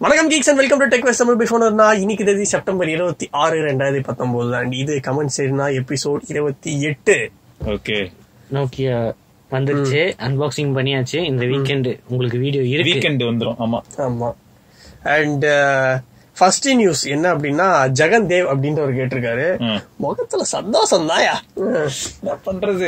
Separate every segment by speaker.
Speaker 1: வணக்கம் geeks and welcome to tech west Tamil பிஃபோனர்னா இன்னைக்கு தேதி செப்டம்பர் இருபத்தி ஆறு ரெண்டாயிரத்தி பத்தொன்பது அண்ட் இது கமெண்ட் சரினா எபிசோட் இருபத்தி எட்டு
Speaker 2: ஓகே
Speaker 3: நோக்கியா வந்துருச்சு அன்பாக்சிங் பண்ணியாச்சு இந்த வீக்கெண்ட் உங்களுக்கு வீடியோ இருக்கு
Speaker 2: வீக்கெண்ட் வந்துரும் ஆமா
Speaker 1: ஆமா அண்ட் ஃபர்ஸ்ட் நியூஸ் என்ன அப்படின்னா ஜெகன் தேவ் அப்படின்றவர் கேட்டிருக்காரு
Speaker 2: ம்.
Speaker 1: முகத்துல சந்தோஷம் தாயா
Speaker 2: என்ன பண்றது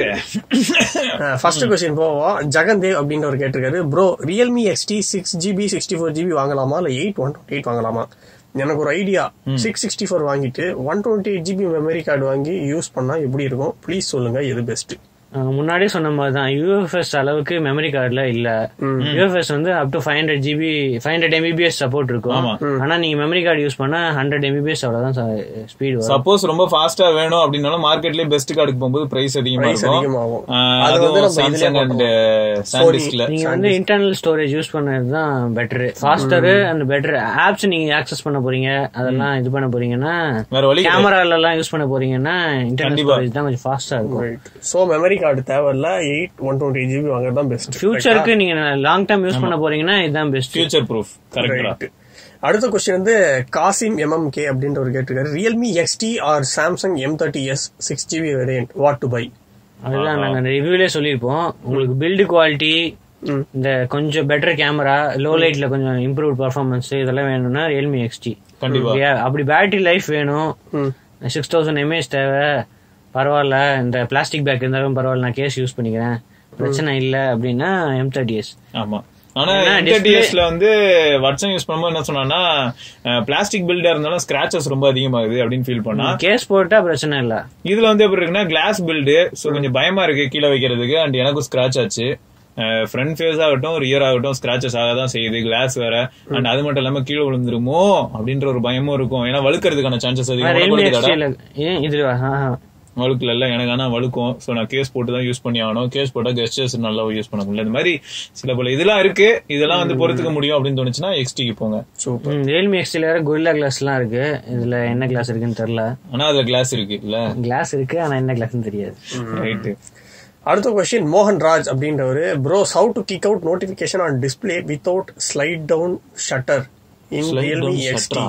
Speaker 1: ஃபர்ஸ்ட் கொஸ்டின் போவோம் ஜெகன் தேவ் அப்படின்றவர் கேட்டிருக்காரு bro Realme XT six GB sixty four GB வாங்கலாமா இல்ல எயிட் ஒன் டுவெண்ட்டி எயிட் வாங்கலாமா எனக்கு ஒரு ஐடியா சிக்ஸ் சிக்ஸ்டி ஃபோர் வாங்கிட்டு one twenty eight GB memory card வாங்கி யூஸ் பண்ணா எப்படி இருக்கும் ப்ளீஸ் சொல்லுங்க எது பெஸ்ட்
Speaker 3: அஹ் முன்னாடியே சொன்ன மாதிரி தான் யூஎஃப்எஸ் அளவுக்கு மெமரி கார்டுல இல்ல யூஎஃப்எஸ் வந்து up to five hundred GB five hundred MBPS support இருக்கும்
Speaker 2: ஆமா.
Speaker 3: ஆனா நீங்க மெமரி கார்டு யூஸ் பண்ணா ஹண்ட்ரட் எம்பிபிஎஸ் அவ்வளவுதான் ஸ்பீடு வரும்
Speaker 2: சப்போஸ் ரொம்ப ஃபாஸ்டா வேணும் அப்படின்னாலும் மார்க்கெட்லயே பெஸ்ட் கார்டுக்கு போகும்போது பிரைஸ் அதிகமா
Speaker 1: Price
Speaker 2: இருக்கும்
Speaker 1: அதிகமாகும்.
Speaker 2: ஆஹ்
Speaker 1: அது வந்து
Speaker 2: அதுவும்
Speaker 1: நம்ம இதுலயே
Speaker 2: சாம்சங் அண்ட்
Speaker 1: பார்க்கலாம்.
Speaker 2: சாண்டிஸ்க்ல
Speaker 3: நீங்க வந்து இன்டர்னல் ஸ்டோரேஜ் யூஸ் பண்ணது தான் better faster and better apps நீங்க ஆக்சஸ் பண்ண போறீங்க அதெல்லாம் இது பண்ண போறீங்கன்னா
Speaker 2: வேற வழி கிடையாது.
Speaker 3: கேமரால எல்லாம் யூஸ் பண்ண போறீங்கன்னா இன்டர்னல்
Speaker 2: கண்டிப்பா.
Speaker 3: ஸ்டோரேஜ் தான் கொஞ்சம் ஃபாஸ்டா இருக்கும்
Speaker 1: ஸோ மெமரி கார்டு தேவையில்ல எயிட் ஒன் டுவெண்ட்டி ஜிபி வாங்குறது தான் பெஸ்ட்
Speaker 3: ஃபியூச்சருக்கு நீங்க லாங் டேர்ம் யூஸ் பண்ண போறீங்கன்னா இதுதான் பெஸ்ட்
Speaker 2: ஃபியூச்சர் ப்ரூஃப் கரெக்டா
Speaker 1: அடுத்த கொஸ்டின் வந்து காசிம் எம்எம்கே அப்படின்ற ஒரு கேட்டிருக்காரு Realme XT or Samsung M thirty S six GB variant what to buy
Speaker 3: அதுதான் நாங்க ரிவ்யூலே சொல்லியிருப்போம் உங்களுக்கு பில்டு குவாலிட்டி இந்த கொஞ்சம் பெட்டர் கேமரா லோ லைட்ல கொஞ்சம் இம்ப்ரூவ் பர்ஃபார்மன்ஸ் இதெல்லாம் வேணும்னா ரியல்மி எக்ஸ்டி
Speaker 2: கண்டிப்பா.
Speaker 3: அப்படி பேட்டரி லைஃப் வேணும் சிக்ஸ் தௌசண்ட் எம்ஏஹெச் தேவை பரவாயில்ல இந்த பிளாஸ்டிக் பேக் இருந்தாலும் பரவாயில்ல நான் கேஸ் யூஸ் பண்ணிக்கிறேன் பிரச்சனை இல்ல அப்படின்னா எம் தேர்ட்டி எஸ்
Speaker 2: ஆமா ஆனா
Speaker 3: ஏன்னா
Speaker 2: என்டிஎஸ்ல வந்து வட்சன் யூஸ் பண்ணும்போது என்ன சொன்னான்னா பிளாஸ்டிக் பில்டா இருந்தாலும் ஸ்கிராச்சஸ் ரொம்ப அதிகமாகுது அப்படின்னு ஃபீல் பண்ணா
Speaker 3: கேஸ் போட்டா பிரச்சனை இல்ல
Speaker 2: இதுல வந்து எப்படி இருக்குன்னா கிளாஸ் பில்டு சோ கொஞ்சம் பயமா இருக்கு கீழே வைக்கிறதுக்கு அண்ட் எனக்கும் ஸ்கிராச் ஆச்சு ஃப்ரண்ட் ஃபேஸ் ஆகட்டும் ரியர் ஆகட்டும் ஸ்கிராச்சஸ் ஆக தான் செய்யுது கிளாஸ் வேற அண்ட் அது மட்டும் இல்லாம கீழே விழுந்துருமோ அப்படின்ற ஒரு பயமும் இருக்கும் ஏன்னா வழுக்கிறதுக்கான சான்சஸ் அதிகம்
Speaker 3: ரியல்மி
Speaker 2: உனக்கு வழுக்குதாடா?
Speaker 3: எக்ஸ்டில ஏன் இதுல
Speaker 2: வழுக்கல இல்ல எனக்கு ஆனா வழுக்கும் சோ நான் கேஸ் போட்டு தான் யூஸ் பண்ணி ஆகணும் கேஸ் போட்டா கெஸ்டர்ஸ் நல்லா யூஸ் பண்ண முடியல இந்த மாதிரி சில பல இதெல்லாம் இருக்கு இதெல்லாம் வந்து பொறுத்துக்க முடியும் அப்படின்னு தோணுச்சுன்னா எக்ஸ்டிக்கு போங்க
Speaker 1: சூப்பர்
Speaker 3: ரியல்மி எக்ஸ்டில வேற கொரில்லா கிளாஸ் எல்லாம் இருக்கு இதுல என்ன கிளாஸ் இருக்குன்னு தெரியல
Speaker 2: ஆனா அதுல கிளாஸ் இருக்கு இல்ல
Speaker 3: கிளாஸ் இருக்கு ஆனா என்ன கிளாஸ்னு தெரியாது
Speaker 2: ரைட்டு
Speaker 1: அடுத்த கொஸ்டின் மோகன் ராஜ் அப்படின்றவரு bros how to kick out notification on display without slide down shutter in Realme XT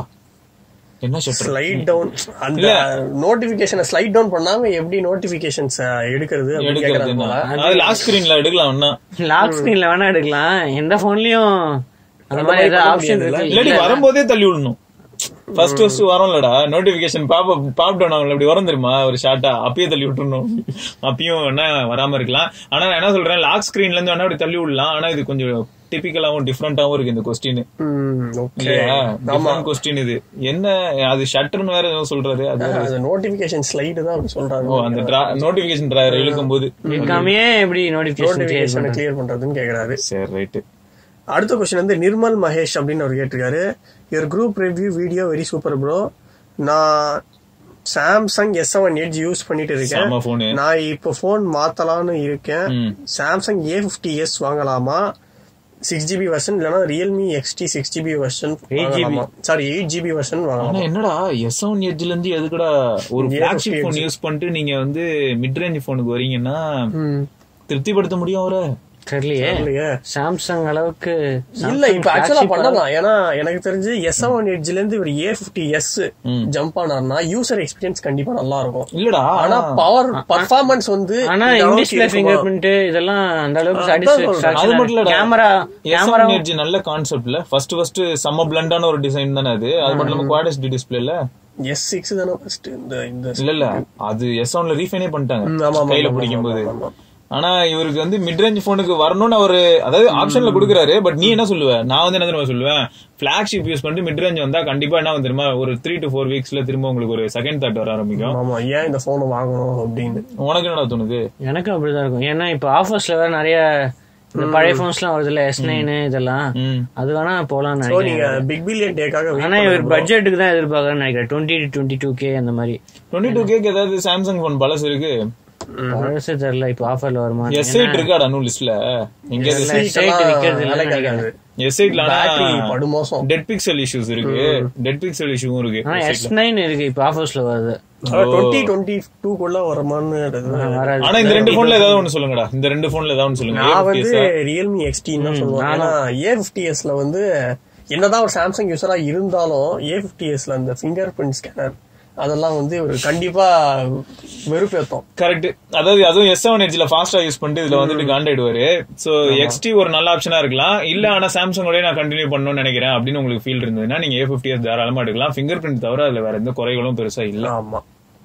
Speaker 2: என்ன ஷட்டர்
Speaker 1: ஸ்லைட் டவுன் அந்த நோட்டிபிகேஷனை ஸ்லைட் டவுன் பண்ணாம எப்படி நோட்டிபிகேஷன்ஸ் எடுக்கிறது அப்படின்னு
Speaker 2: எடுக்கிறது
Speaker 1: கேக்குறாங்க போல.
Speaker 2: என்ன? அது லாஸ்ட் ஸ்கிரீன்ல எடுக்கலாம் ஒன்னா
Speaker 3: லாக் ஸ்கிரீன்ல வேணா எடுக்கலாம் எந்த போன்லயும் அந்த மாதிரி ஏதாவது ஆப்ஷன் இருக்கு
Speaker 2: இல்லாட்டி வரும்போதே தள்ளி விடணும் ஃபர்ஸ்ட் ஃபர்ஸ்ட் வரும்லடா நோட்டிபிகேஷன் பாப் பாப் டவுன் ஆகும்ல இப்படி வரும் தெரியுமா ஒரு ஷார்ட்டா அப்பயே தள்ளி விட்டுறணும் அப்பயும் என்ன வராம இருக்கலாம் ஆனா நான் என்ன சொல்றேன் லாக் ஸ்கிரீன்ல இருந்து வேணா அப்படி தள்ளி விடலாம் ஆனா இது கொஞ்சம் டிபிக்கலாவும் டிஃப்ரெண்டாவும் இருக்கு இந்த கொஸ்டின்
Speaker 1: ம், okay.
Speaker 2: இல்லையா
Speaker 1: ஆமா
Speaker 2: டிஃப்ரெண்ட் கொஸ்டின் இது என்ன அது ஷட்டர்னு வேற ஏதோ சொல்றாரு அது வேற.
Speaker 1: அது நோட்டிபிகேஷன் ஸ்லைடு தான் அப்படி
Speaker 2: ஓ
Speaker 1: சொல்றாங்க
Speaker 2: அந்த நோட்டிபிகேஷன் டிராயர் இழுக்கும் போது
Speaker 3: இருக்காமையே எப்படி நோட்டிபிகேஷன்
Speaker 1: நோட்டிபிகேஷனை கிளியர் பண்றதுன்னு கேக்குறாரு
Speaker 2: சரி ரைட்டு
Speaker 1: அடுத்த கொஸ்டின் வந்து நிர்மல் மகேஷ் அப்படின்னு அவர் கேட்டிருக்காரு your group review video very super bro நான் Samsung S seven edge use பண்ணிட்டு இருக்கேன்
Speaker 2: செம போனு
Speaker 1: நான் இப்போ ஃபோன் மாத்தலாம்னு இருக்கேன்
Speaker 2: ம்.
Speaker 1: சாம்சங் ஏ ஃபிஃப்டி எஸ் வாங்கலாமா சிக்ஸ் ஜிபி வெர்ஷன் இல்லைன்னா Realme XT six GB version வாங்கலாமா சாரி எயிட் ஜிபி வெர்ஷன்
Speaker 2: ஆனா
Speaker 1: வாங்கலாமா
Speaker 2: என்னடா எஸ் ஒன் எட்ஜ்ல இருந்து எதுக்குடா ஒரு
Speaker 1: ஏன்
Speaker 2: பிளாக்ஷிப்
Speaker 1: 50
Speaker 2: போன் யூஸ் பண்ணிட்டு நீங்க வந்து மிட் ரேஞ்ச் போனுக்கு வரீங்கன்னா திருப்திப்படுத்த முடியும் அவரை
Speaker 3: தெரியலையே
Speaker 1: இல்லையே
Speaker 3: சாம்சங் அளவுக்கு
Speaker 1: இல்ல இப்ப ஆக்சுவலா பண்ணலாம் ஏன்னா எனக்கு தெரிஞ்சு எஸ் செவன் எட்ஜ்ல இருந்து இவர் ஏ பிப்டி எஸ் ஜம்ப் ஆனார்னா யூசர் எக்ஸ்பீரியன்ஸ் கண்டிப்பா நல்லா இருக்கும்
Speaker 2: இல்லடா
Speaker 1: ஆனா பவர் பர்ஃபார்மன்ஸ் வந்து
Speaker 3: ஆனா
Speaker 1: இந்த அளவுக்கு
Speaker 3: இங்கிலீஷ்ல
Speaker 1: இருக்குமா?
Speaker 3: ஃபிங்கர் பிரிண்ட் இதெல்லாம் அந்த அளவுக்கு
Speaker 2: அது மட்டும்
Speaker 3: சாட்டிஸ்பாக்சன்
Speaker 2: இல்லடா.
Speaker 3: Camera
Speaker 2: S
Speaker 3: camera
Speaker 2: one edge நல்ல கான்செப்ட்ல ஃபர்ஸ்ட் ஃபர்ஸ்ட் செம்ம பிளண்டான ஒரு டிசைன் தானே அது அது மட்டும் இல்லாம குவாட் எஸ்டி டிஸ்பிளேல
Speaker 1: எஸ் சிக்ஸ் தானே ஃபர்ஸ்ட் இந்த இந்த
Speaker 2: இல்ல இல்ல அது எஸ் ஒன்ல ரீஃபைனே பண்ணிட்டாங்க
Speaker 1: ம், ஆமா, ஆமா,
Speaker 2: கையில
Speaker 1: ஆமா,
Speaker 2: பிடிக்கும் போது
Speaker 1: ஆமா, ஆமா.
Speaker 2: ஆனா இவருக்கு வந்து மிட் ரேஞ்ச் போனுக்கு வரணும்னு அவரு அதாவது ஆப்ஷன்ல கொடுக்குறாரு பட் நீ என்ன சொல்லுவ நான் வந்து என்ன தெரியுமா சொல்லுவேன் பிளாக்ஷிப் யூஸ் பண்ணிட்டு மிட் ரேஞ்ச் வந்தா கண்டிப்பா என்ன வந்து தெரியுமா ஒரு த்ரீ டு ஃபோர் வீக்ஸ்ல திரும்ப உங்களுக்கு ஒரு செகண்ட் தாட் வர ஆரம்பிக்கும்
Speaker 1: ஆமா ஏன் இந்த போன் வாங்கணும் அப்படின்னு
Speaker 2: உனக்கு என்னடா தோணுது
Speaker 3: எனக்கும் அப்படிதான் இருக்கும் ஏன்னா இப்ப ஆஃபர்ஸ்ல வேற நிறைய இந்த பழைய போன்ஸ் எல்லாம் வருதுல்ல எஸ் நைன் இதெல்லாம்
Speaker 2: ம்.
Speaker 3: அது வேணா போலாம்னு
Speaker 1: சோ
Speaker 3: நினைக்கிறேன்
Speaker 1: நீங்க பிக் பில்லியன் டேக்காக
Speaker 3: ஆனா இவர் பட்ஜெட்டுக்கு தான் எதிர்பார்க்கறேன்னு நினைக்கிறேன் டுவெண்ட்டி டுவெண்ட்டி டூ கே அந்த மாதிரி
Speaker 2: டுவெண்ட்டி டூ கேக்கு ஏதாவது சாம்சங் போன் பழசு இருக்கு
Speaker 3: பழசே தெரியல இப்ப ஆஃபர்ல வருமா
Speaker 2: எஸ் எயிட் இருக்காடா இன்னும் லிஸ்ட்ல எங்கேயாவது
Speaker 3: site விக்கிறது இல்ல
Speaker 1: கிடைக்காது
Speaker 2: எஸ் எயிட்ல
Speaker 1: பேட்டரி படுமோசம்
Speaker 2: டெட் பிக்சல் இஷ்யூஸ் இருக்கு டெட் பிக்சல் இஷ்யூவும் இருக்கு
Speaker 3: ஆனா எஸ் நைன் இருக்கு இப்ப ஆஃபர்ஸ்ல வருது
Speaker 1: டுவெண்ட்டி டுவெண்ட்டி டூ குள்ள வரமான்னு
Speaker 3: வராது
Speaker 2: ஆனா இந்த ரெண்டு போன்ல ஏதாவது ஒண்ணு சொல்லுங்கடா இந்த ரெண்டு போன்ல ஏதாவது ஒண்ணு சொல்லுங்க
Speaker 1: நான்
Speaker 2: AFTS
Speaker 1: வந்து
Speaker 2: ஆ?
Speaker 1: ரியல்மி எக்ஸ்டின்னு தான் சொல்லுவேன் ஏன்னா ஏ பிப்டி எஸ்ல வந்து என்னதான் ஒரு சாம்சங் யூஸரா இருந்தாலும் ஏ பிப்டி எஸ்ல அந்த ஃபிங்கர் பிரிண்ட் ஸ்கேனர் அதெல்லாம் வந்து ஒரு கண்டிப்பா வெறுப்பேத்தம்
Speaker 2: கரெக்ட் அதாவது அதுவும் எஸ் செவன் எட்ஜ்ல ஃபாஸ்டா யூஸ் பண்ணிட்டு இதுல வந்துட்டு காண்டாயிடுவாரு சோ எக்ஸ்டி ஒரு நல்ல ஆப்ஷனா இருக்கலாம் இல்ல ஆனா சாம்சங்கோடய நான் கண்டினியூ பண்ணணும்னு நினைக்கிறேன் அப்படின்னு உங்களுக்கு ஃபீல் இருந்ததுன்னா நீங்க ஏ பிப்டி தாராளமா எடுக்கலாம் ஃபிங்கர் பிரிண்ட் தவிர அதுல வேற எந்த குறைகளும் பெருசா இல்ல
Speaker 1: ஆமா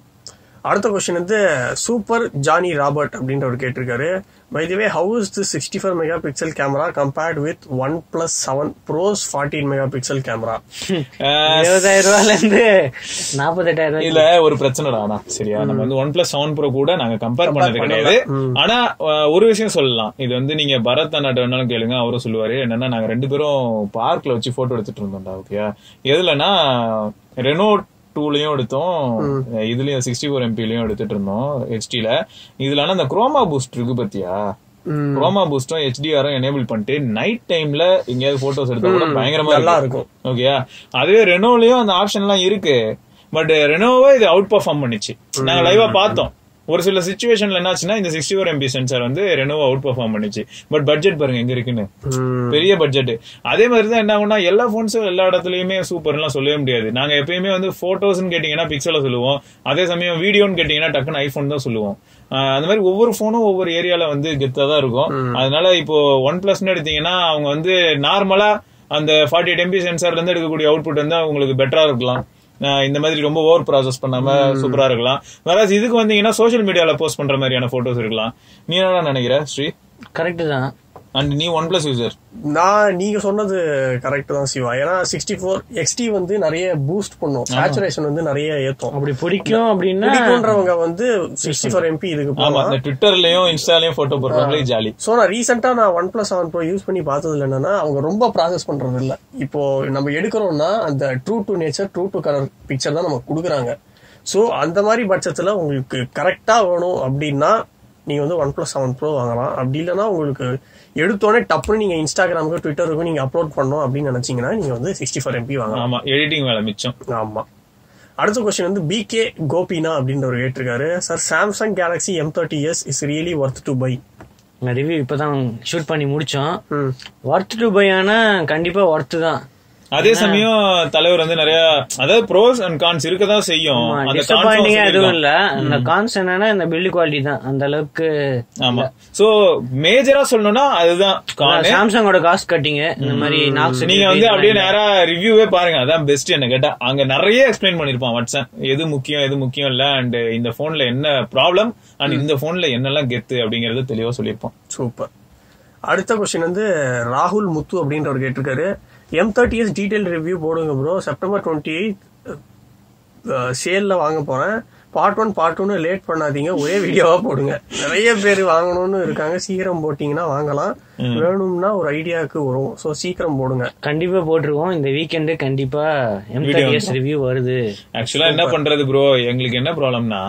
Speaker 1: அடுத்த கொஸ்டின் வந்து சூப்பர் ஜானி ராபர்ட் அப்படின்றவர் கேட்டிருக்காரு by the way how is the sixty four mega pixel camera compared with one plus seven bros forty mega pixel camera
Speaker 2: uh,
Speaker 3: இருபதாயிரம் ரூபாயில இருந்து நாற்பத்தெட்டாயிரம் ரூபாய்
Speaker 2: இதுல ஒரு பிரச்சனைடா ஆனா சரியா நம்ம வந்து ஒன் பிளஸ் செவன் ப்ரோ கூட நாங்க கம்பேர் பண்ணது கிடையாது ஆனா அஹ், ஒரு விஷயம் சொல்லலாம் இது வந்து நீங்க பரத் அண்ணாட்ட வேணாலும் கேளுங்க அவரும் சொல்லுவாரு என்னன்னா நாங்க ரெண்டு பேரும் பார்க்ல வச்சு போட்டோ எடுத்துட்டு இருந்தோம்டா ஓகேயா எதுலன்னா ரெனோ டூலயும் எடுத்தோம் இதுலயும் சிக்ஸ்டி ஃபோர் எம்பிலயும் எடுத்துட்டு இருந்தோம் ஹெச்டில இதுல ஆனா அந்த குரோமா பூஸ்ட் இருக்கு பாத்தியா குரோமா பூஸ்டும் ஹெச்டிஆரும் எனேபிள் பண்ணிட்டு நைட் டைம்ல எங்கேயாவது போட்டோஸ் எடுத்தா கூட பயங்கரமா
Speaker 1: நல்லா
Speaker 2: இருக்கும்
Speaker 1: இருக்கும்
Speaker 2: ஓகேயா அதுவே ரெனோலயும் அந்த ஆப்ஷன் எல்லாம் இருக்கு பட் ரெனோவை இது அவுட் பர்ஃபார்ம் பண்ணிச்சு நாங்க லைவா பார்த்தோம் ஒரு சில சுச்சுவேஷன்ல என்னாச்சுன்னா இந்த சிக்ஸ்டி ஃபோர் எம்பி சென்சார் வந்து ரெனோவா அவுட் பர்ஃபார்ம் பண்ணிச்சு பட் பட்ஜெட் பாருங்க எங்க இருக்குன்னு பெரிய பட்ஜெட் அதே மாதிரி தான் என்ன ஆகும்னா எல்லா போன்ஸும் எல்லா இடத்துலயுமே சூப்பர்லாம் சொல்லவே முடியாது நாங்க எப்பயுமே வந்து போட்டோஸ்னு கேட்டீங்கன்னா பிக்சல சொல்லுவோம் அதே சமயம் வீடியோன்னு கேட்டீங்கன்னா டக்குன்னு ஐபோன் தான் சொல்லுவோம் ஆஹ் அந்த மாதிரி ஒவ்வொரு போனும் ஒவ்வொரு ஏரியால வந்து கெத்தா தான் இருக்கும் அதனால இப்போ ஒன் பிளஸ்னு எடுத்தீங்கன்னா அவங்க வந்து நார்மலா அந்த ஃபார்ட்டி எயிட் எம்பி சென்சார்ல இருந்து எடுக்கக்கூடிய அவுட்புட் வந்து உங்களுக்கு பெட்டரா இருக்கலாம் ஆஹ் இந்த மாதிரி ரொம்ப ஓவர் ப்ராசஸ் பண்ணாம சூப்பரா இருக்கலாம் வேற இதுக்கு வந்தீங்கன்னா சோஷியல் மீடியால போஸ்ட் பண்ற மாதிரியான போட்டோஸ் இருக்கலாம் நீ என்ன நினைக்கிற ஸ்ரீ
Speaker 3: கரெக்ட் தான்
Speaker 2: அண்ட் நீ ஒன் பிளஸ் யூசர்
Speaker 1: நான் நீங்க சொன்னது கரெக்ட் தான் சிவா ஏன்னா சிக்ஸ்டி ஃபோர் எக்ஸ்டி வந்து நிறைய பூஸ்ட் பண்ணும் சேச்சுரேஷன் வந்து நிறைய ஏத்தும்
Speaker 3: அப்படி பிடிக்கும் அப்படின்னா
Speaker 1: பிடிக்கும்ன்றவங்க வந்து சிக்ஸ்டி ஃபோர் எம்பி இதுக்கு
Speaker 2: ஆமா
Speaker 1: போகலாம்
Speaker 2: இந்த ட்விட்டர்லயும் இன்ஸ்டாலயும் போட்டோ போடுறவங்களே ஜாலி
Speaker 1: ஸோ நான் ரீசெண்டா நான் one plus seven pro use பண்ணி பார்த்ததுல என்னன்னா அவங்க ரொம்ப ப்ராசஸ் பண்றது இல்ல இப்போ நம்ம எடுக்கிறோம்னா அந்த true to nature true to colour picture தான் நமக்கு கொடுக்குறாங்க ஸோ அந்த மாதிரி பட்சத்துல உங்களுக்கு கரெக்டா வேணும் அப்படின்னா நீங்க வந்து ஒன் பிளஸ் செவன் ப்ரோ வாங்கலாம் அப்படி இல்லைன்னா உங்களுக்கு எடுத்தோடனே டப்புன்னு நீங்க இன்ஸ்டாகிராமுக்கு ட்விட்டருக்கும் நீங்க அப்லோட் பண்ணணும் அப்படின்னு நினைச்சீங்கன்னா நீங்க வந்து சிக்ஸ்டி ஃபோர் எம்பி வாங்கலாம்
Speaker 2: ஆமா எடிட்டிங் வேலை மிச்சம்
Speaker 1: ஆமா அடுத்த கொஸ்டின் வந்து பிகே கோபினா அப்படின்றவர் கேட்டிருக்காரு sir Samsung Galaxy M thirty S is really worth to buy
Speaker 3: review இப்பதான் ஷூட் பண்ணி முடிச்சோம் ஒர்த் டு பை ஆனா கண்டிப்பா ஒர்த் தான்
Speaker 2: அதே சமயம் தலைவர் வந்து நிறைய அதாவது ப்ரோஸ் அண்ட் கான்ஸ் இருக்கதான் செய்யும் அந்த
Speaker 3: டிசப்பாயிண்டிங்கா
Speaker 2: cons
Speaker 3: எதுவும்
Speaker 2: சொல்லியிருக்காங்க.
Speaker 3: இல்ல அந்த கான்ஸ் என்னன்னா இந்த பில்டு குவாலிட்டி தான் அந்த அளவுக்கு
Speaker 2: ஆமா சோ மேஜரா சொல்லணும்னா அதுதான் con.
Speaker 3: சாம்சங்கோட காஸ்ட் கட்டிங் இந்த மாதிரி நாக்ஸ்
Speaker 2: நீங்க வந்து அப்படியே நேரா ரிவ்யூவே பாருங்க அதான் பெஸ்ட் என்ன கேட்டா அங்க நிறைய எக்ஸ்பிளைன் பண்ணிருப்பான் வாட்ஸ்அப் எது முக்கியம் எது முக்கியம் இல்ல அண்ட் இந்த போன்ல என்ன ப்ராப்ளம் அண்ட் இந்த போன்ல என்னெல்லாம் கெத்து அப்படிங்கறது தெளிவா சொல்லியிருப்பான்
Speaker 1: சூப்பர் அடுத்த கொஸ்டின் வந்து ராகுல் முத்து அப்படின்றவர் கேட்டிருக்காரு M thirty S detail review போடுங்க ப்ரோ செப்டம்பர் டுவெண்ட்டி எயிட் சேல்ல வாங்க போறேன் பார்ட் ஒன் பார்ட் ஒன்னு லேட் பண்ணாதீங்க ஒரே வீடியோவா போடுங்க நிறைய பேர் வாங்கணும்னு இருக்காங்க சீக்கிரம் போட்டீங்கன்னா வாங்கலாம் வேணும்னா ஒரு ஐடியாவுக்கு வரும் ஸோ சீக்கிரம் போடுங்க
Speaker 3: கண்டிப்பா போட்டிருக்கோம் இந்த வீக்கெண்டு கண்டிப்பா எம் தேர்ட்டி எஸ் ரிவ்யூ வருது
Speaker 2: ஆக்சுவலா என்ன பண்றது ப்ரோ எங்களுக்கு என்ன ப்ராப்ளம்னா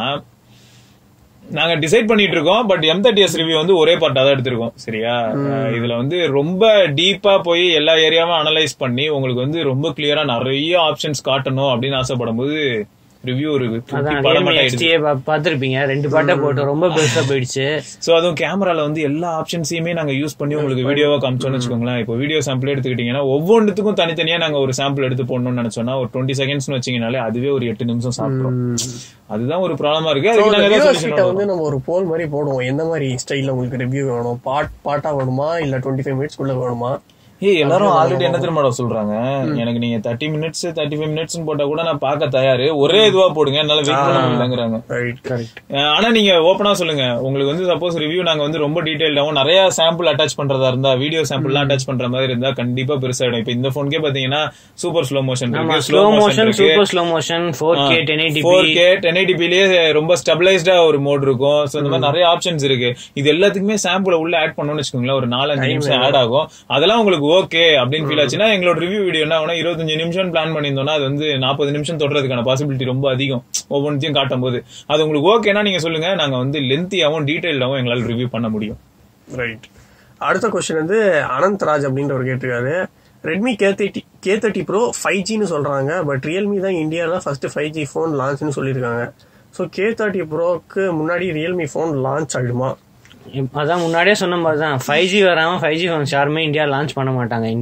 Speaker 2: நாங்க டிசைட் பண்ணிட்டு இருக்கோம் but M thirty S review வந்து ஒரே பார்ட்டா தான் எடுத்திருக்கோம் சரியா அஹ் இதுல வந்து ரொம்ப டீப்பா போய் எல்லா ஏரியாவும் அனலைஸ் பண்ணி உங்களுக்கு வந்து ரொம்ப கிளியரா நிறைய ஆப்ஷன்ஸ் காட்டணும் அப்படின்னு ஆசைப்படும் போது ரிவ்யூ ஒரு
Speaker 3: அதான்
Speaker 2: படம்
Speaker 3: ரியல்மி
Speaker 2: ஆயிடுச்சு
Speaker 3: எக்ஸ்டியே பார்த்திருப்பீங்க ரெண்டு பாட்டை போட்டு ரொம்ப பெருசா போயிடுச்சு
Speaker 2: சோ அதுவும் கேமரால வந்து எல்லா ஆப்ஷன்ஸையுமே நாங்க யூஸ் பண்ணி உங்களுக்கு வீடியோவா காமிச்சோம்னு வச்சுக்கோங்களேன் இப்போ வீடியோ சாம்பிள் எடுத்துக்கிட்டீங்கன்னா ஒவ்வொன்றுத்துக்கும் தனித்தனியா நாங்க ஒரு சாம்பிள் எடுத்து போடணும்னு நினைச்சோம்னா ஒரு டுவெண்ட்டி செகண்ட்ஸ் வச்சீங்கனாலே அதுவே ஒரு எட்டு நிமிஷம் சாப்பிடும் அதுதான் ஒரு ப்ராப்ளமா இருக்கு
Speaker 1: So,
Speaker 2: அதுக்கு
Speaker 1: அந்த
Speaker 2: நாங்க ஏதாவது
Speaker 1: viewers
Speaker 2: solution
Speaker 1: கிட்ட
Speaker 2: பண்ணுவோம்.
Speaker 1: வந்து நம்ம ஒரு போல் மாதிரி போடுவோம் எந்த மாதிரி ஸ்டைல்ல உங்களுக்கு ரிவ்யூ வேணும் பார்ட் பார்ட்டா வேணுமா இல்ல டுவெண்ட்டி ஃபைவ் மினிட்ஸ் குள்ள வேணுமா
Speaker 2: ஏய் எல்லாரும் ஆல்ரெடி என்ன தெரியுமாடா சொல்றாங்க எனக்கு நீங்க thirty minutes thirty five minutes போட்டா கூட நான் பார்க்க தயாரு ஒரே இதுவா போடுங்க என்னால வெயிட் பண்ண முடியலங்கிறாங்க
Speaker 1: ரைட் கரெக்ட்
Speaker 2: அஹ் ஆனா நீங்க ஓப்பனா சொல்லுங்க உங்களுக்கு வந்து சப்போஸ் ரிவ்யூ நாங்க வந்து ரொம்ப டீடைல்டாவும் நிறைய சாம்பிள் அட்டாச் பண்றதா இருந்தா வீடியோ சாம்பிள்லாம் அட்டாச் பண்ற மாதிரி இருந்தா கண்டிப்பா பெருசாயிடும் இப்ப இந்த போனுக்கே பாத்தீங்கன்னா சூப்பர் ஸ்லோ மோஷன்
Speaker 3: ஆமா
Speaker 2: இருக்கு
Speaker 3: slow motion super slow motion four K ten eighty
Speaker 2: four K ten எயிட்டிபிலேயே ரொம்ப ஸ்டெபிளைஸ்டா ஒரு மோட் இருக்கும் சோ இந்த மாதிரி நிறைய ஆப்ஷன்ஸ் இருக்கு இது எல்லாத்துக்குமே சாம்பிள் உள்ள ஆட் பண்ணணும்னு வச்சுக்கோங்களேன் ஒரு நாலஞ்சு நிமிஷம் ஆட் ஆகும் அதெல்லாம் உங்களுக்கு ஓகே அப்படின்னு ஃபீல் ஆச்சுன்னா எங்களோட ரிவ்யூ வீடியோ என்ன ஆகும்னா இருபத்தஞ்சு நிமிஷம் பிளான் பண்ணியிருந்தோம்னா அது வந்து நாற்பது நிமிஷம் தொடர்றதுக்கான பாசிபிலிட்டி ரொம்ப அதிகம் ஒவ்வொன்றையும் காட்டும் போது அது உங்களுக்கு ஓகேனா நீங்க சொல்லுங்க நாங்க வந்து லென்த்தியாவும் டீடைல்டாவும் எங்களால ரிவ்யூ பண்ண முடியும்
Speaker 1: ரைட் அடுத்த கொஸ்டின் வந்து அனந்த் ராஜ் அப்படின்றவர் கேட்டிருக்காரு Redmi K thirty K thirty pro five ஜின்னு சொல்றாங்க பட் ரியல்மி தான் இந்தியாவில் ஃபர்ஸ்ட் ஃபைவ் ஜி ஃபோன் லான்ச்னு சொல்லியிருக்காங்க ஸோ கே தேர்ட்டி ப்ரோக்கு முன்னாடி ரியல்மி ஃபோன் லான்ச் ஆகிடுமா
Speaker 3: அதான் முன்னாடியே சொன்ன மாதிரி தான் ஃபைவ் ஜி வராம ஃபைவ் ஜி ஃபோன்ஸ் யாருமே இந்தியா லான்ச் பண்ண மாட்டாங்க இந்தியால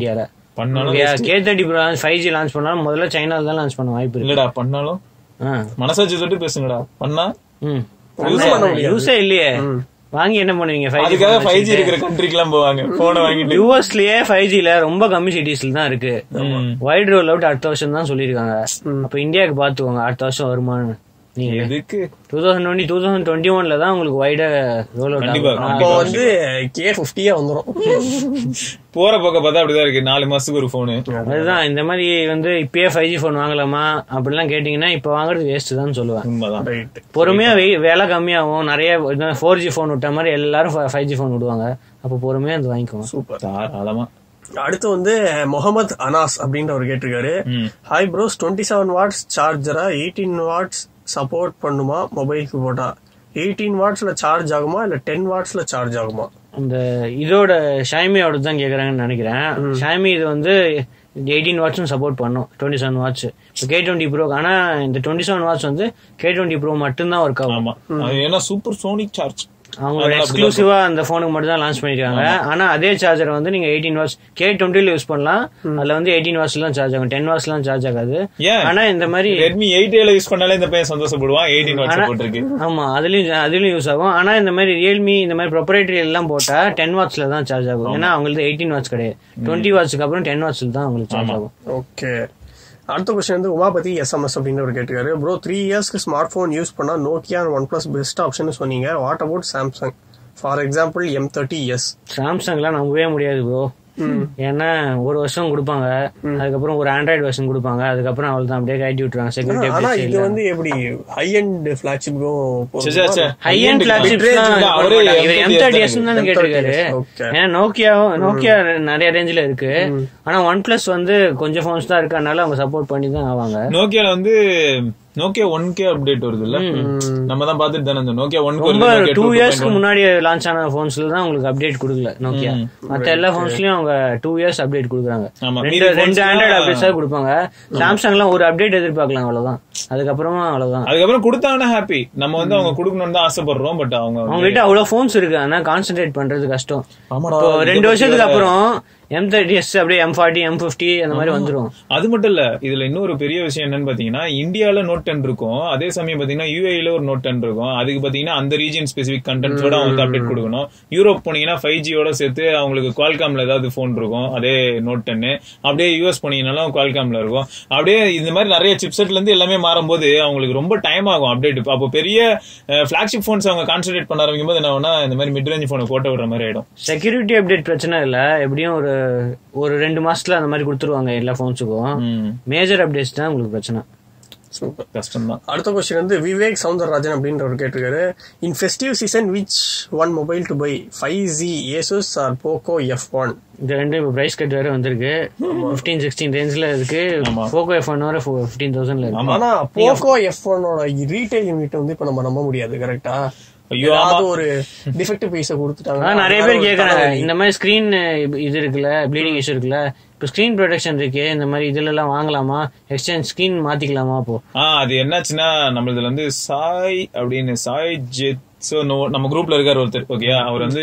Speaker 2: பண்ணாலும்
Speaker 3: K thirty pro five G launch பண்ணாலும் முதல்ல சைனால தான் லான்ச் பண்ண வாய்ப்பு இருக்கு
Speaker 2: இல்லடா பண்ணாலும்
Speaker 3: ஆ.
Speaker 2: மனசாட்சி தொட்டு பேசுங்கடா பண்ணா
Speaker 3: ம்
Speaker 1: ஒண்ணும் பண்ண முடியாது.
Speaker 3: யூஸே இல்லையே வாங்கி என்ன பண்ணுவீங்க ஃபைவ்
Speaker 2: அதுக்காக ஃபைவ் ஜி இருக்கிற கண்ட்ரிக்கு எல்லாம் போவாங்க போனை வாங்கிட்டு
Speaker 3: யூஎஸ்லயே ஃபைவ் ஜில ரொம்ப கம்மி சிட்டிஸ்ல தான் இருக்கு வைட் ரோல் அவுட் அடுத்த வருஷம் தான் சொல்லியிருக்காங்க அப்ப இந்தியாவுக்கு பாத்துக்கோங்க அடுத்த வருஷம் வருமானு நீங்க
Speaker 2: எதுக்கு
Speaker 3: two thousand twenty two thousand twenty ஒன்ல தான் உங்களுக்கு வைட ரோல்
Speaker 2: கண்டிப்பா,
Speaker 3: அவுட்
Speaker 1: அப்போ வந்து கே ஃபிஃப்டியா வந்துரும்
Speaker 2: போற போக்க பார்த்தா அப்படிதான் இருக்கு நாலு மாசத்துக்கு ஒரு போனு
Speaker 3: அதுதான் இந்த மாதிரி வந்து இப்பயே ஃபைவ் ஜி ஃபோன் வாங்கலாமா அப்படிலாம் கேட்டீங்கன்னா இப்ப வாங்குறது வேஸ்ட் தான் சொல்லுவேன்
Speaker 2: உண்மைதான்
Speaker 1: ரைட்
Speaker 3: பொறுமையா வெய்- விலை கம்மியாகும் நிறைய ஃபோர் ஜி ஃபோன் விட்ட மாதிரி எல்லாரும் ஃபைவ் ஜி ஃபோன் விடுவாங்க அப்ப பொறுமையா அது வாங்கிக்கோங்க
Speaker 1: சூப்பர்
Speaker 2: தாராளமா
Speaker 1: அடுத்து வந்து முகமது அனாஸ் அப்படின்றவர் கேட்டிருக்காரு
Speaker 2: ம்.
Speaker 1: Hi bros twenty seven watts சார்ஜரா எயிட்டீன் வாட்ஸ் சப்போர்ட் பண்ணுமா மொபைலுக்கு போட்டா எயிட்டீன் வாட்ஸ்ல சார்ஜ் ஆகுமா இல்ல டென் வாட்ஸ்ல சார்ஜ் ஆகுமா
Speaker 3: இந்த இதோட ஷாமியோட தான் கேக்குறாங்கன்னு நினைக்கிறேன் ஷாமி இது வந்து எயிட்டீன் வாட்ஸும் சப்போர்ட் பண்ணும் twenty seven watts K twenty pro ஆனா இந்த டுவெண்ட்டி செவன் வாட்ஸ் வந்து கே டுவெண்ட்டி ப்ரோ மட்டும்தான் ஒர்க் ஆகும்
Speaker 2: ஆமா அது ஏன்னா சூப்பர் சோனிக் சார்ஜ்
Speaker 3: அவங்களோட எக்ஸ்க்ளூசிவா அந்த போனுக்கு மட்டும் தான் லான்ச் பண்ணிருக்காங்க ஆனா அதே சார்ஜர் வந்து நீங்க எயிட்டீன் வாட்ஸ் கே டுவெண்ட்டில யூஸ் பண்ணலாம் அதுல வந்து எயிட்டீன் வாட்ஸ்ல தான் சார்ஜ் ஆகும் டென் வாட்ஸ்ல சார்ஜ் ஆகாது
Speaker 2: ஏன்
Speaker 3: ஆனா இந்த மாதிரி
Speaker 2: ரெட்மி எயிட் ஏல யூஸ் பண்ணாலே இந்த பையன் சந்தோஷப்படுவான் எயிட்டீன் வாட்ஸ் போட்டிருக்கு
Speaker 3: ஆமா அதுலயும் அதுலயும் யூஸ் ஆகும் ஆனா இந்த மாதிரி ரியல்மி இந்த மாதிரி ப்ரொப்ரேட்டரி எல்லாம் போட்டா டென் வாட்ஸ்ல தான் சார்ஜ் ஆகும் ஏன்னா அவங்களுக்கு எயிட்டீன் வாட்ஸ் கிடையாது டுவெண்ட்டி வாட்ஸ்க்கு அப்புறம் டென் வாட்ஸ்ல தான் அவங்களுக்கு சார்ஜ் ஆகும்
Speaker 1: ஓகே அடுத்த கொஸ்டின் வந்து உமாபதி எஸ்எம்எஸ் அப்படின்னு ஒரு கேட்டிருக்காரு ப்ரோ த்ரீ இயர்ஸ்க்கு ஸ்மார்ட் ஃபோன் யூஸ் பண்ணா Nokia one plus best option சொன்னீங்க what about Samsung for example M thirty S
Speaker 3: சாம்சங்லாம் நம்பவே முடியாது ப்ரோ ஏன்னா ஒரு வருஷம் கொடுப்பாங்க அதுக்கப்புறம் ஒரு ஆண்ட்ராய்டு வெர்ஷன் கொடுப்பாங்க அதுக்கப்புறம் அவள் தான் அப்படியே கட்டி விட்டுருவாங்க செக்யூரிட்டி
Speaker 1: ஆனா இது வந்து எப்படி ஹை அண்ட் பிளாக்ஷிப்புக்கும்
Speaker 2: say, say, say.
Speaker 3: High and
Speaker 2: Mid-range இல்ல, அவரே
Speaker 3: இவர் எம் தேர்ட்டி எஸ்
Speaker 2: M30S
Speaker 3: தான் கேட்டிருக்காரு
Speaker 1: Okay.
Speaker 3: ஏன்னா நோக்கியாவும் நோக்கியா நிறைய ரேஞ்சில இருக்கு ஆனா ஒன் பிளஸ் வந்து கொஞ்சம் போன்ஸ் தான் இருக்கு அதனால அவங்க சப்போர்ட் பண்ணி தான் ஆவாங்க
Speaker 2: நோக்கியால வந்து நோக்கியா ஒன் கே அப்டேட் வருது இல்ல நம்ம தான் பாத்துட்டு தானே இந்த நோக்கியா ஒன்
Speaker 3: ரொம்ப டூ இயர்ஸ்க்கு முன்னாடி லான்ச் ஆன போன்ஸ்ல தான் உங்களுக்கு அப்டேட் கொடுக்கல நோக்கியா மத்த எல்லா போன்ஸ்லயும் அவங்க டூ இயர்ஸ் அப்டேட் கொடுக்குறாங்க
Speaker 2: ஆமா,
Speaker 3: ரெண்டு
Speaker 2: மீதி
Speaker 3: ரெண்டு
Speaker 2: phones
Speaker 3: ஆண்ட்ராய்டு
Speaker 2: எல்லாம்
Speaker 3: அப்டேட்ஸா கொடுப்பாங்க சாம்சங்லாம் ஒரு அப்டேட் எதிர்பார்க்கலாம் அவ்வளவுதான் அதுக்கப்புறமா அவ்வளவுதான்
Speaker 2: அதுக்கப்புறம் கொடுத்தாங்கன்னா ஹாப்பி நம்ம வந்து அவங்க கொடுக்கணும்னு தான் ஆசைப்படுறோம் பட் அவங்க
Speaker 3: அவங்க கிட்ட அவ்வளவு போன்ஸ் இருக்கு ஆனா கான்சென்ட்ரேட் பண்றது கஷ்டம்
Speaker 2: ஆமாடா,
Speaker 3: இப்போ
Speaker 2: இதை
Speaker 3: ரெண்டு
Speaker 2: பத்தி
Speaker 3: வருஷத்துக்கு
Speaker 2: வேற.
Speaker 3: அப்புறம் எம் தேர்ட்டி எஸ் அப்படியே எம் ஃபார்ட்டி எம் பிப்டி அந்த மாதிரி வந்துரும்
Speaker 2: அது மட்டும் இல்ல இதுல இன்னொரு பெரிய விஷயம் என்னன்னு பாத்தீங்கன்னா இந்தியால நோட் டென் இருக்கும் அதே சமயம் பாத்தீங்கன்னா யூஏல ஒரு நோட் டென் இருக்கும் அதுக்கு பாத்தீங்கன்னா அந்த ரீஜன் ஸ்பெசிபிக் கண்டென்ட்ஸோட அவங்க அப்டேட் கொடுக்கணும் யூரோப் போனீங்கன்னா ஃபைவ் ஜியோட சேர்த்து அவங்களுக்கு குவால்காம்ல ஏதாவது போன் இருக்கும் அதே நோட் டென்னு அப்படியே யூஎஸ் போனீங்கன்னாலும் குவால்காம்ல இருக்கும் அப்படியே இந்த மாதிரி நிறைய சிப்செட்ல இருந்து எல்லாமே மாறும்போது அவங்களுக்கு ரொம்ப டைம் ஆகும் அப்டேட் அப்போ பெரிய பிளாக்ஷிப் போன்ஸ் அவங்க கான்சென்ட்ரேட் பண்ண ஆரம்பிக்கும் போது என்ன ஆகும்னா இந்த மாதிரி மிட் ரேஞ்ச் போனை போட்ட விடுற மாதிரி ஆயிடும்
Speaker 3: செக்யூரிட்டி அப்டேட் பிரச்சனை இல்ல எப்படியும் ஒரு ஒரு ரெண்டு மாசத்துல அந்த மாதிரி கொடுத்துருவாங்க எல்லா போன்ஸுக்கும்
Speaker 2: ம்,
Speaker 3: மேஜர் அப்டேட்ஸ் தான் உங்களுக்கு பிரச்சனை
Speaker 1: சூப்பர்
Speaker 2: கஷ்டம் தான்
Speaker 1: அடுத்த கொஸ்டின் வந்து விவேக் சவுந்தரராஜன் அப்படின்றவர் கேட்டிருக்காரு in festive season which one mobile to buy five G Asus or Poco F one
Speaker 3: இந்த ரெண்டு இப்போ பிரைஸ் கட் வேற வந்திருக்கு ஃபிஃப்டீன் சிக்ஸ்டீன் ரேஞ்சில் இருக்கு
Speaker 2: ஆமா.
Speaker 3: போக்கோ எஃப் ஒன் வர ஃபிஃப்டீன் தௌசண்ட்ல இருக்கு
Speaker 2: ஆமா.
Speaker 1: ஆனா போக்கோ எஃப் ஒன்னோட ரீட்டைல் யூனிட் வந்து இப்ப நம்ம நம்ப முடியாது கரெக்டா
Speaker 2: ஐயோ,
Speaker 1: ஏதாவது ஒரு டிஃபெக்ட் பீஸ கொடுத்துட்டாங்க
Speaker 3: ஆனா நிறைய
Speaker 1: அதனால
Speaker 3: பேர்
Speaker 1: ஒரு
Speaker 3: கேக்குறாங்க
Speaker 1: தலைவலி.
Speaker 3: இந்த மாதிரி ஸ்கிரீன் இது இருக்குல்ல ப்ளீடிங் இஷ்யூ இருக்குல்ல இப்போ ஸ்கிரீன் ப்ரொடெக்ஷன் இருக்கு இந்த மாதிரி இதுல எல்லாம் வாங்கலாமா எக்ஸ்சேஞ்ச் ஸ்கிரீன் மாத்திக்கலாமா அப்போ
Speaker 2: ஆ அது என்னாச்சுன்னா நம்மளதுல வந்து சாய் அப்படின்னு சாய் ஜெத் so no நம்ம குரூப்ல இருக்காரு ஒருத்தர் ஓகே அவர் வந்து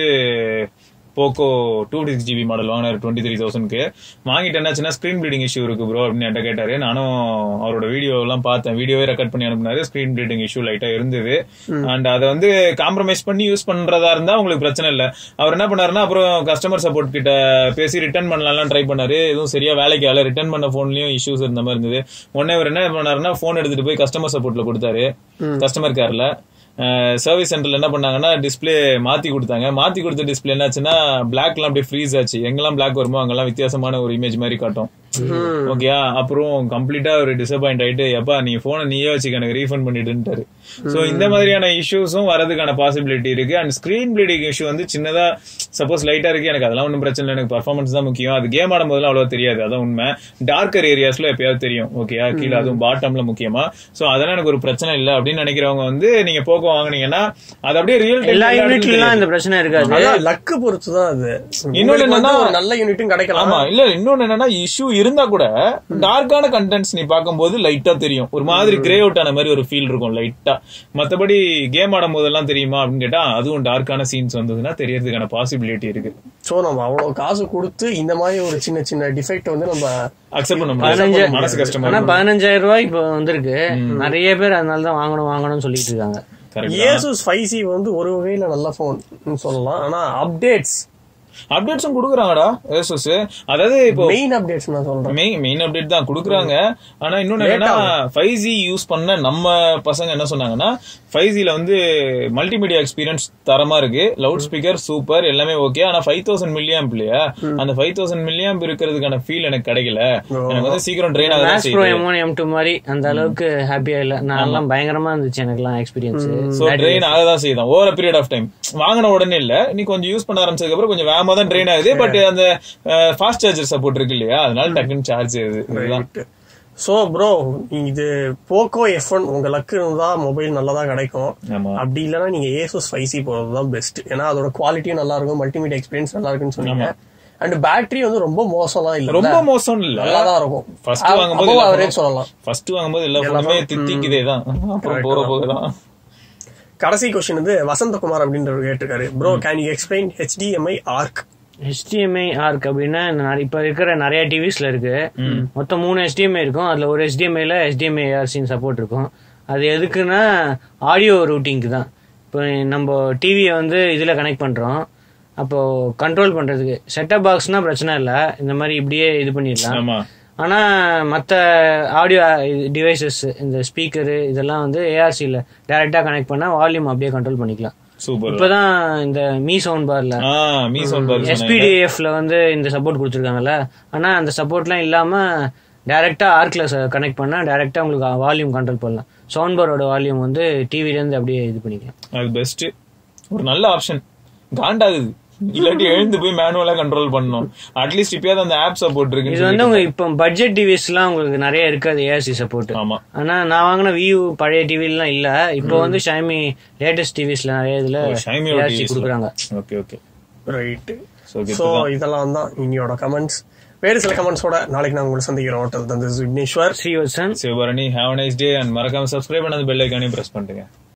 Speaker 2: Poco two six GB model வாங்கினாரு டுவெண்ட்டி த்ரீ தௌசண்ட்க்கு வாங்கிட்டு என்னாச்சுன்னா ஸ்க்ரீன் ப்ளீடிங் இஷ்யூ இருக்கு ப்ரோ அப்படின்னு என்கிட்ட கேட்டாரு நானும் அவரோட வீடியோ எல்லாம் பார்த்தேன் வீடியோவே ரெக்கார்ட் பண்ணி அனுப்புனாரு ஸ்க்ரீன் ப்ளீடிங் இஷ்யூ லைட்டா இருந்தது அண்ட் அதை வந்து காம்ப்ரமைஸ் பண்ணி யூஸ் பண்றதா இருந்தா உங்களுக்கு பிரச்சனை இல்ல அவர் என்ன பண்ணாருன்னா அப்புறம் கஸ்டமர் சப்போர்ட் கிட்ட பேசி ரிட்டர்ன் பண்ணலாம் ட்ரை பண்ணாரு எதுவும் சரியா வேலைக்கு ஆகல ரிட்டர்ன் பண்ண போன்லயும் இஷ்யூஸ் இருந்த மாதிரி இருந்தது உடனே அவர் என்ன பண்ணாருன்னா போன் எடுத்துட்டு போய் கஸ்டமர் சப்போர்ட்ல கொடுத்தாரு கஸ்டமர் கேர்ல சர்வீஸ் சென்டர்ல என்ன பண்ணாங்கன்னா டிஸ்ப்ளே மாத்தி கொடுத்தாங்க மாத்தி கொடுத்த டிஸ்ப்ளே என்னாச்சுன்னா பிளாக்லாம் அப்படியே ஃப்ரீஸ் ஆச்சு எங்கெல்லாம் பிளாக் வருமோ அங்கெல்லாம் வித்தியாசமான ஒரு இமேஜ் மாதிரி காட்டும் ஓகேயா அப்புறம் கம்ப்ளீட்டா ஒரு டிசப்பாயிண்ட் ஆயிட்டு எப்பா நீ போனை நீயே வச்சுக்க எனக்கு ரீஃபண்ட் பண்ணிடுன்ட்டாரு சோ இந்த மாதிரியான இஷ்யூஸும் வரதுக்கான பாசிபிலிட்டி இருக்கு அண்ட் ஸ்கிரீன் ப்ளீடிங் இஷ்யூ வந்து சின்னதா சப்போஸ் லைட்டா இருக்கு எனக்கு அதெல்லாம் ஒன்றும் பிரச்சனை இல்லை எனக்கு பர்ஃபார்மன்ஸ் தான் முக்கியம் அது கேம் ஆடும் போதெல்லாம் அவ்வளவு தெரியாது அதான் உண்மை டார்க்கர் ஏரியாஸ்ல எப்பயாவது தெரியும் ஓகேயா கீழே அதுவும் பாட்டம்ல முக்கியமா சோ அதெல்லாம் எனக்கு ஒரு பிரச்சனை இல்லை அப்படின்னு நினைக்கிறவங்க வந்து நீங்க போக்கோ வாங்குனீங்கன்னா அது அப்படியே ரியல்
Speaker 3: எல்லா யூனிட்லாம் இந்த பிரச்சனை இருக்காது
Speaker 1: அதான் லக்கு பொறுத்து தான் அது
Speaker 2: இன்னொன்னு
Speaker 1: உங்களுக்கு வந்து
Speaker 2: என்னன்னா-
Speaker 1: ஒரு நல்ல யூனிட்டும் கிடைக்கலாம்
Speaker 2: ஆமா இல்ல இன்னொன்னு என்னன்னா இஷ்யூ இருந்தா கூட டார்க்கான கண்டென்ட்ஸ் நீ பார்க்கும்போது லைட்டா தெரியும் ஒரு மாதிரி கிரே அவுட் ஆன மாதிரி ஒரு ஃபீல் இருக்கும் லைட்டா மத்தபடி கேம் ஆடும் போதெல்லாம் தெரியுமா அப்படின்னு கேட்டா அதுவும் டார்க்கான சீன்ஸ் வந்ததுன்னா தெரியறதுக்கான பாசிபிலிட்டி இருக்கு
Speaker 1: சோ நம்ம அவ்வளவு காசு கொடுத்து இந்த மாதிரி ஒரு சின்ன சின்ன டிஃபெக்ட் வந்து நம்ம
Speaker 2: அக்செப்ட் பண்ண
Speaker 3: பதினஞ்சு
Speaker 2: முடியாது மனசு கஷ்டமா
Speaker 3: ஆனா பதினஞ்சாயிரம் ரூபாய் இப்போ வந்திருக்கு நிறைய பேர் அதனால தான் வாங்கணும் வாங்கணும்னு சொல்லிட்டு இருக்காங்க
Speaker 2: கரெக்ட்
Speaker 1: ஏசூஸ் ஃபைவ் சி வந்து ஒரு வகையில நல்ல போன் சொல்லலாம் ஆனா அப்டேட்ஸ்
Speaker 2: அப்டேட்ஸும் குடுக்குறாங்கடா ஏசஸ் அதாவது இப்போ
Speaker 1: மெயின் அப்டேட்ஸ் நான் சொல்றேன்
Speaker 2: மெயின் மெயின் அப்டேட் தான் குடுக்குறாங்க ஆனா இன்னொன்னு என்னன்னா ஃபைவ் ஜி யூஸ் பண்ண நம்ம பசங்க என்ன சொன்னாங்கன்னா ஃபைவ் ஜில வந்து மல்டிமீடியா எக்ஸ்பீரியன்ஸ் தரமா இருக்கு லவுட் ஸ்பீக்கர் சூப்பர் எல்லாமே ஓகே ஆனா ஃபைவ் தௌசண்ட் மில்லியாம்ப் இல்லையா அந்த ஃபைவ் தௌசண்ட் மில்லியாம்ப் இருக்கிறதுக்கான ஃபீல் எனக்கு கிடைக்கல எனக்கு வந்து சீக்கிரம் ட்ரெயின் ஆகுது
Speaker 3: Max Pro M one M two மாதிரி அந்த அளவுக்கு ஹாப்பியா இல்ல நான் எல்லாம் பயங்கரமா இருந்துச்சு எனக்குலாம் எக்ஸ்பீரியன்ஸ்
Speaker 2: சோ ட்ரெயின் ஆகதான் செய்யுதான் ஓவர பீரியட் ஆஃப் டைம் வாங்கின உடனே இல்ல நீ கொஞ்சம் யூஸ் பண்ண ஆரம்பிச்சதுக்கு அப்புறம் கொஞ்சம் வேகமா தான் ட்ரெயின் ஆகுது பட் அந்த ஃபாஸ்ட் சார்ஜர் சப்போர்ட் இருக்கு இல்லையா அதனால டக்குன்னு சார்ஜ் ஆகுது இதுதான்
Speaker 1: சோ ப்ரோ இது போக்கோ எஃப் ஒன் உங்க லக்கு இருந்தா மொபைல் நல்லதா கிடைக்கும்
Speaker 2: ஆமா
Speaker 1: அப்படி இல்லைன்னா நீங்க ஏசூஸ் ஃபைவ் சி போறது தான் பெஸ்ட் ஏன்னா அதோட குவாலிட்டியும் நல்லா இருக்கும் மல்டிமீடியா எக்ஸ்பீரியன்ஸ் நல்லா இருக்குன்னு சொன்னீங்க அண்ட் பேட்டரி வந்து ரொம்ப மோசம்லாம் இல்ல
Speaker 2: ரொம்ப மோசம் இல்ல
Speaker 1: நல்லா தான் இருக்கும்
Speaker 2: ஃபர்ஸ்ட் வாங்கும்போது எல்லா
Speaker 1: அவரே
Speaker 2: phone-
Speaker 1: சொல்லலாம்
Speaker 2: ஃபர்ஸ்ட் வாங்கும்போது எல்லா போனுமே தித்திக்குதே தான் அப்புறம் போற போகதான்
Speaker 1: கடைசி கொஸ்டின் வந்து வசந்தகுமார் அப்படின்றவர் கேட்டிருக்காரு bro can you explain HDMI ARC
Speaker 3: HDMI ARC அப்படின்னா இந்த நிறைய- இப்ப இருக்கிற நிறைய டிவிஸ்ல இருக்கு மொத்தம் மூணு HDMI இருக்கும் அதுல ஒரு HDMI-ல HDMI ஆர்சின்னு சப்போர்ட் இருக்கும் அது எதுக்குன்னா ஆடியோ ரூட்டிங்க்கு தான் இப்போ நம்ம டிவியை வந்து இதுல கனெக்ட் பண்றோம் அப்போ கண்ட்ரோல் பண்றதுக்கு செட்டப் பாக்ஸ்னா பிரச்சனை இல்ல இந்த மாதிரி இப்படியே இது பண்ணிடலாம்
Speaker 2: ஆமா
Speaker 3: ஆனா மத்த ஆடியோ டிவைசஸ் இந்த ஸ்பீக்கரு இதெல்லாம் வந்து ஏஆர்சியில் டைரக்டா கனெக்ட் பண்ணா வால்யூம் அப்படியே கண்ட்ரோல் பண்ணிக்கலாம்
Speaker 2: சூப்பர்
Speaker 3: இப்பதான் இந்த மீ சவுண்ட் பார்ல
Speaker 2: ஆ மீ சவுண்ட் பார்
Speaker 3: எஸ்பிடிஎஃப்ல வந்து இந்த சப்போர்ட் கொடுத்துருக்காங்கல்ல ஆனா அந்த சப்போர்ட்லாம் இல்லாம டைரக்டா ஆர்க்ல கனெக்ட் பண்ணா டைரக்டா உங்களுக்கு வால்யூம் கண்ட்ரோல் பண்ணலாம் சவுண்ட் பாரோட வால்யூம் வந்து டிவில இருந்து அப்படியே இது பண்ணிக்கலாம்
Speaker 2: அது பெஸ்ட் ஒரு நல்ல ஆப்ஷன் காண்டாகுது இல்லாட்டி எழுந்து போய் மேனுவலா கண்ட்ரோல் பண்ணணும் அட்லீஸ்ட் இப்பயாவது அந்த ஆப் சப்போர்ட்
Speaker 3: இது
Speaker 2: இருக்கு
Speaker 3: வந்து உங்க இப்போ பட்ஜெட் டிவிஸ்லாம் உங்களுக்கு நிறைய இருக்காது ஏஆர்சி சப்போர்ட்
Speaker 2: ஆமா
Speaker 3: ஆனா நான் வாங்கின வியூ பழைய டிவிலாம் இல்ல இப்போ வந்து ஷாமி லேட்டஸ்ட் டிவிஸ்ல நிறைய இதுல
Speaker 2: ஷைமியோட
Speaker 3: ஏஆர்சி கொடுக்குறாங்க
Speaker 2: okay okay
Speaker 1: right
Speaker 2: so
Speaker 1: so இதெல்லாம் தான் இன்னையோட கமெண்ட்ஸ் வேறு சில கமெண்ட்ஸோட நாளைக்கு நான் உங்களை சந்திக்கிறோம் ஹோட்டல் தந்து Vigneshwar
Speaker 3: Srivatsan
Speaker 2: Sivabharani have nice day and மறக்காம சப்ஸ்கிரைப் பண்ண அந்த பெல் ஐக்கானையும் பிரஸ் பண்ணுங்க